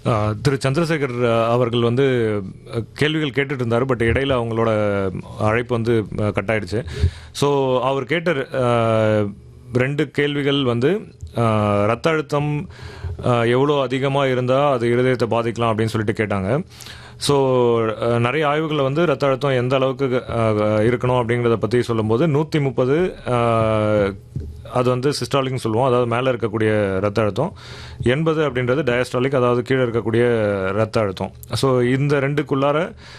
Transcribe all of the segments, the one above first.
ஆ, திரு சந்திரசேகர் அ, அவர்கள் வந்து அ, கேள்விகள் கேட்டுட்டு இருந்தார் பட் இடையில அவங்களோட அழைப்பு வந்து அ, கட் ஆயிடுச்சு ஸோ அவர் கேட்ட அ, ரெண்டு கேள்விகள் வந்து அ, ரத்த அழுத்தம் அ, எவ்வளோ அதிகமாக இருந்தால் அது இருதயத்தை பாதிக்கலாம் அப்படின்னு சொல்லிட்டு கேட்டாங்க ஸோ நிறைய ஆய்வுகளில் வந்து ரத்த அழுத்தம் எந்த அளவுக்கு அஹ், இருக்கணும் அப்படிங்கிறத பற்றி சொல்லும்போது நூற்றி முப்பது அது வந்து சிஸ்டாலிக்னு சொல்லுவோம் அதாவது மேலே இருக்கக்கூடிய ரத்த அழுத்தம் எண்பது அப்படின்றது டயஸ்டாலிக் அதாவது கீழே இருக்கக்கூடிய ரத்த அழுத்தம் ஸோ இந்த ரெண்டுக்குள்ளார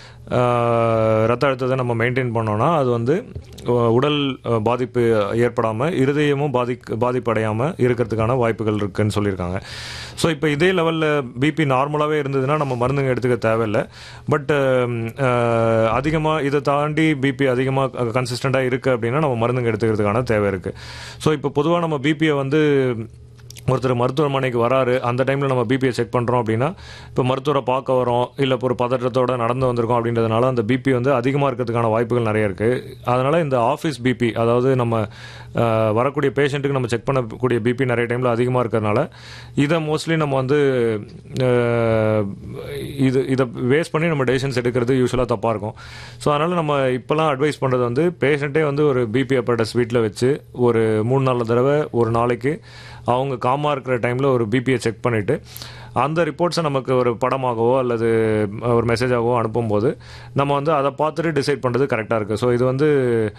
ஆஹ், ரத்த அழுத்தத்தை நம்ம மெயின்டைன் பண்ணோம்னா அது வந்து அஹ், உடல் அஹ், பாதிப்பு ஏற்படாமல் இருதயமும் பாதிக் பாதிப்படையாமல் இருக்கிறதுக்கான வாய்ப்புகள் இருக்குன்னு சொல்லியிருக்காங்க ஸோ இப்போ இதே லெவலில் பிபி நார்மலாகவே இருந்ததுன்னா நம்ம மருந்துங்க எடுத்துக்க தேவையில்லை பட் அதிகமாக இதை தாண்டி பிபி அதிகமாக கன்சிஸ்டண்ட்டாக இருக்குது அப்படின்னா நம்ம மருந்துங்க எடுத்துக்கிறதுக்கான தேவை இருக்குது ஸோ இப்போ பொதுவாக நம்ம பிபியை வந்து ஒருத்தர் மருத்துவமனைக்கு வராரு அந்த டைமில் நம்ம பிபியை செக் பண்ணுறோம் அப்படின்னா இப்போ மருத்துவரை பார்க்க வரோம் இல்லை இப்போ ஒரு பதற்றத்தோட நடந்து வந்திருக்கோம் அப்படின்றதுனால அந்த பிபி வந்து அதிகமாக இருக்கிறதுக்கான வாய்ப்புகள் நிறைய இருக்குது அதனால் இந்த ஆஃபீஸ் பிபி அதாவது நம்ம அஹ், வரக்கூடிய பேஷண்ட்டுக்கு நம்ம செக் பண்ணக்கூடிய பிபி நிறைய டைமில் அதிகமாக இருக்கிறதுனால இதை மோஸ்ட்லி நம்ம வந்து அஹ், இது இதை வேஸ்ட் பண்ணி நம்ம டெசிஷன்ஸ் எடுக்கிறது யூஸ்வலாக தப்பாக இருக்கும் ஸோ அதனால் நம்ம இப்போலாம் அட்வைஸ் பண்ணுறது வந்து பேஷண்ட்டே வந்து ஒரு பிபி அப்பரேட்டஸ் வீட்டில் வச்சு ஒரு மூணு நாலு தடவை ஒரு நாளைக்கு அவங்க காமாக இருக்கிற டைமில் ஒரு பிபியை செக் பண்ணிவிட்டு அந்த ரிப்போர்ட்ஸை நமக்கு ஒரு படமாகவோ அல்லது ஒரு மெசேஜாகவோ அனுப்பும்போது நம்ம வந்து அதை பார்த்துட்டு டிசைட் பண்ணுறது கரெக்டாக இருக்குது ஸோ இது வந்து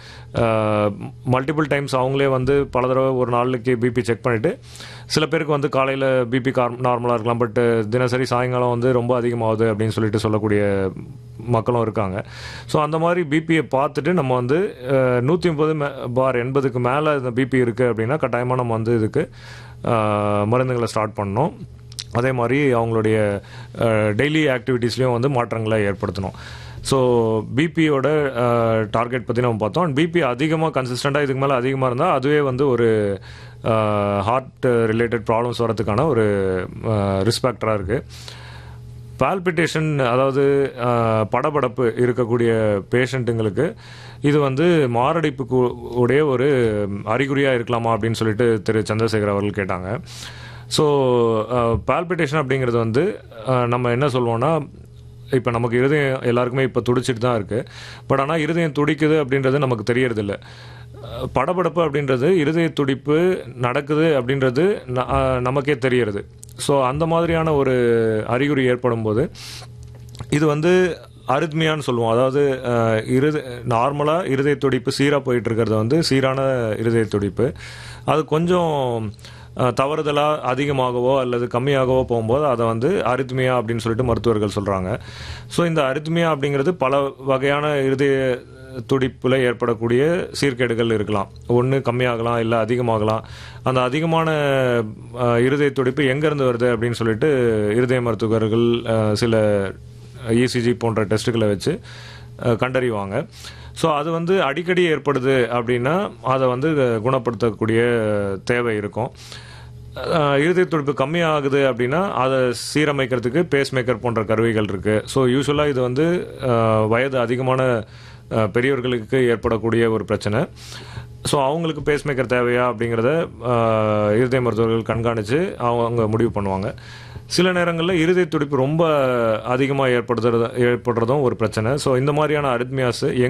மல்டிபிள் டைம்ஸ் அவங்களே வந்து பல தடவை ஒரு நாளைக்கு பிபி செக் பண்ணிவிட்டு சில பேருக்கு வந்து காலையில் பிபி கார் நார்மலாக இருக்கலாம் பட் தினசரி சாயங்காலம் வந்து ரொம்ப அதிகமாகுது அப்படின்னு சொல்லிட்டு சொல்லக்கூடிய மக்களும் இருக்காங்க ஸோ அந்த மாதிரி பிபியை பார்த்துட்டு நம்ம வந்து நூற்றி முப்பது பார் எண்பதுக்கு மேலே இந்த பிபி இருக்குது அப்படின்னா கட்டாயமாக நம்ம வந்து இதுக்கு அஹ், மருந்துகளை ஸ்டார்ட் பண்ணணும் அதே மாதிரி அவங்களுடைய டெய்லி ஆக்டிவிட்டீஸ்லையும் வந்து மாற்றங்களை ஏற்படுத்தணும் ஸோ பிபியோட டார்கெட் பற்றி நம்ம பார்த்தோம் பிபி அதிகமாக கன்சிஸ்டண்ட்டாக இதுக்கு மேலே அதிகமாக இருந்தால் அதுவே வந்து ஒரு ஹார்ட் ரிலேட்டட் ப்ராப்ளம்ஸ் வரதுக்கான ஒரு ரிஸ்க் ஃபேக்டராக இருக்குது பால்பிட்டேஷன் அதாவது அஹ், படபடப்பு இருக்கக்கூடிய பேஷண்ட்டுங்களுக்கு இது வந்து மாரடைப்புக்கு உடைய ஒரு அறிகுறியாக இருக்கலாமா அப்படின்னு சொல்லிட்டு திரு சந்திரசேகர் அவர்கள் கேட்டாங்க ஸோ பால்பிட்டேஷன் அப்படிங்கிறது வந்து அஹ், நம்ம என்ன சொல்லுவோம்னா இப்போ நமக்கு இருதயம் எல்லாருக்குமே இப்போ துடிச்சிட்டு தான் இருக்குது பட் ஆனால் இருதயம் துடிக்குது அப்படின்றது நமக்கு தெரியறதில்ல அஹ், படபடப்பு அப்படின்றது இருதய துடிப்பு நடக்குது அப்படின்றது ந- அஹ், நமக்கே தெரியறது ஸோ அந்த மாதிரியான ஒரு அறிகுறி ஏற்படும் போது இது வந்து அரித்மியான்னு சொல்லுவோம் அதாவது அஹ், இருத நார்மலாக இருதய துடிப்பு சீராக போயிட்டு இருக்கிறது வந்து சீரான இருதய துடிப்பு அது கொஞ்சம் தவறுதலாக அதிகமாகவோ அல்லது கம்மியாகவோ போகும்போது அதை வந்து அரித்மியா அப்படின்னு சொல்லிட்டு மருத்துவர்கள் சொல்கிறாங்க ஸோ இந்த அரித்மியா அப்படிங்கிறது பல வகையான இருதய துடிப்பில் ஏற்படக்கூடிய சீர்கேடுகள் இருக்கலாம் ஒன்று கம்மியாகலாம் இல்லை அதிகமாகலாம் அந்த அதிகமான அஹ், இருதய துடிப்பு எங்கேருந்து வருது அப்படின்னு சொல்லிட்டு இருதய மருத்துவர்கள் அஹ், சில இசிஜி போன்ற டெஸ்ட்டுகளை வச்சு அஹ், கண்டறிவாங்க ஸோ அது வந்து அடிக்கடி ஏற்படுது அப்படின்னா அதை வந்து குணப்படுத்தக்கூடிய தேவை இருக்கும் அஹ், இருதய துடிப்பு கம்மியாகுது அப்படின்னா அதை சீரமைக்கிறதுக்கு பேஸ் மேக்கர் போன்ற கருவிகள் இருக்குது ஸோ யூஸ்வலாக இது வந்து அஹ், வயது அதிகமான அஹ், பெரியவர்களுக்கு ஏற்படக்கூடிய ஒரு பிரச்சனை ஸோ அவங்களுக்கு பேஸ் மேக்கர் தேவையா அப்படிங்கிறத அஹ், இருதய மருத்துவர்கள் கண்காணித்து அவங்க முடிவு பண்ணுவாங்க சில நேரங்களில் இருதய துடிப்பு ரொம்ப அதிகமாக ஏற்படுத்துறது ஏற்படுறதும் ஒரு பிரச்சனை ஸோ இந்த மாதிரியான அரித்மியாஸ்